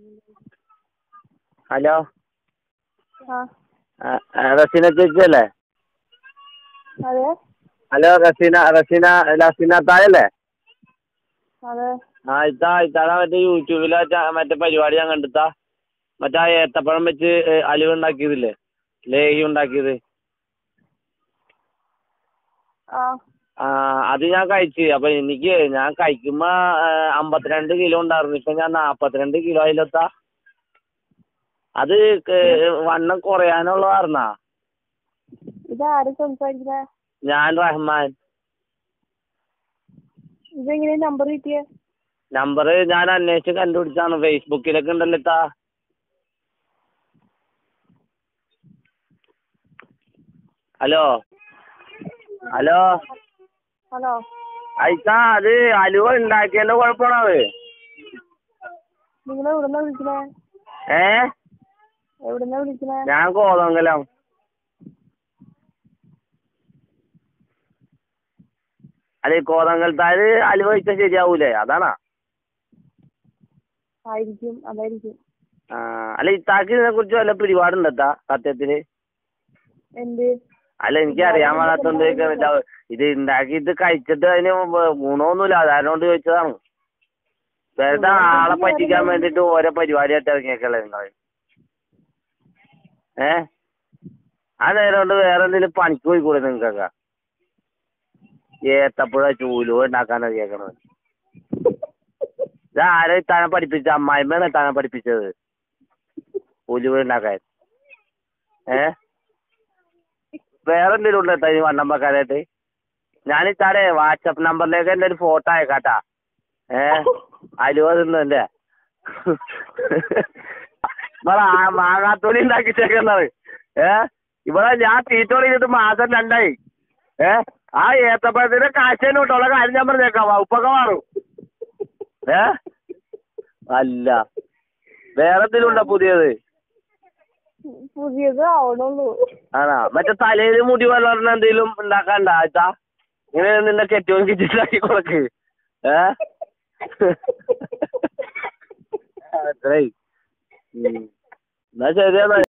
Hello ആ ആ, ആ, റസീന ചേച്ചിയല്ലേ അതെ ഹലോ റസീന റസീന റസീന തായല്ലേ അതെ ആ ഇത്താ ഇത്താടെ മറ്റേ യൂട്യൂബിലെ ച- മറ്റേ പരിപാടി ഞാൻ കണ്ടിത്താ മറ്റേ ആ ഏത്തപ്പഴം വെച്ച് ഏ, അലുവ ഉണ്ടാക്കിയതില്ലേ ലേഹി ഉണ്ടാക്കിയത് ആ ആ അത് ഞാൻ കഴിച്ച് അപ്പൊ എനിക്ക് ഞാൻ കഴിക്കുമ്പോ ആ, അമ്പത്തിരണ്ട് കിലോ ഉണ്ടായിരുന്നു ഇപ്പൊ ഞാൻ നാപ്പത്തിരണ്ട് കിലോ ആയില്ലെത്താ അത് ക- വണ്ണം കുറയാനുള്ളതായിരുന്നാ ഇതാരും സംസാരിക്കണേ ഞാൻ റഹ്മാൻ ഇതെങ്ങനെ നമ്പർ കിട്ടിയേ നമ്പർ ഞാൻ അന്വേഷിച്ച് കണ്ടുപിടിച്ചാണ് ഫേസ്ബുക്കിലൊക്കെ ഉണ്ടല്ലോ ഇത്താ ഹലോ ഹലോ ഹലോ അയച്ചാ അത് അലുവ ഉണ്ടാക്കിയതിന്റെ കുഴപ്പമാണോ അത് നിങ്ങൾ എവിടുന്നാ വിളിക്കണേ ഏ എവിടുന്നാ വിളിക്കണേ ഞാൻ കോതമംഗലം അല്ല ഈ കോതമംഗലത്താര് അലുവ കഴിച്ചാൽ ശരിയാവൂലേ അതാണാ ആയിരിക്കും അതായിരിക്കും ആ അല്ല ഇത്താക്ക് ഇതിനെ കുറിച്ച് വല്ല പിടിപാടുണ്ടെത്താ സത്യത്തില് എന്ത് അല്ല എനിക്ക് അറിയാൻ പാടാത്തോണ്ട് ചോദിക്കാ. ഇത് ഉണ്ടാക്കിയിട്ട് കഴിച്ചിട്ട് അതിന് വ- ഗുണമൊന്നുമില്ല അതുകൊണ്ട് ചോദിച്ചതാണ് വെറുതെ ആളെ പറ്റിക്കാൻ വേണ്ടിട്ട് ഓരോ പരിപാടിയായിട്ട് ഇറങ്ങിയേക്കല്ലേ നിങ്ങൾ ഏ ആ നേരം കൊണ്ട് വേറെ എന്തെങ്കിലും പണിക്ക് പോയിക്കൂടെ നിങ്ങൾക്കൊക്കെ ഏത്തപ്പുഴ ചൂലുവ ഉണ്ടാക്കാൻ അറിയാക്കണത് ഇത് ആരെ താനെ പഠിപ്പിച്ച അമ്മായിമ്മയാണ് താനെ പഠിപ്പിച്ചത് ഉലുവ ഉണ്ടാക്കാൻ ഏ വേറെ എന്തെങ്കിലും ഉണ്ടോ ഈ വണ്ണം വെക്കാനായിട്ട് ഞാൻ ഇത്താടെ വാട്സപ്പ് നമ്പറിലേക്ക് എൻ്റെ ഒരു ഫോട്ടോ അയക്കാട്ടാ ഏ അലുവ തിന്നല്ലേ ഇവിടെ ആ മാങ്ങാത്തോലി ഉണ്ടാക്കിച്ചേക്കുന്നത് ഏ ഇവിടെ ഞാൻ തീറ്റ തുടങ്ങിയിട്ട് മാസം രണ്ടായി ഏ ആ ഏത്തപ്പഴത്തിന്റെ കാശേനെ വിട്ടുള്ള കാര്യം ഞാൻ പറഞ്ഞേക്കാം വകുപ്പൊക്കെ മാറും ഏ അല്ല വേറെ എന്തെങ്കിലും ഉണ്ടോ പുതിയത് പുതിയത് ആവണുള്ളൂ ആണോ മറ്റേ തലയിൽ മുടി വളർന്ന എന്തെങ്കിലും ഉണ്ടാക്കാണ്ട ആച്ചാ ഇങ്ങനെ നിന്നെ കെട്ടിയോൻ കിച്ചിട്ടാക്കി കൊടുക്ക് ഏ അത്രേ ഉം. എന്നാ ശരിയെന്നാ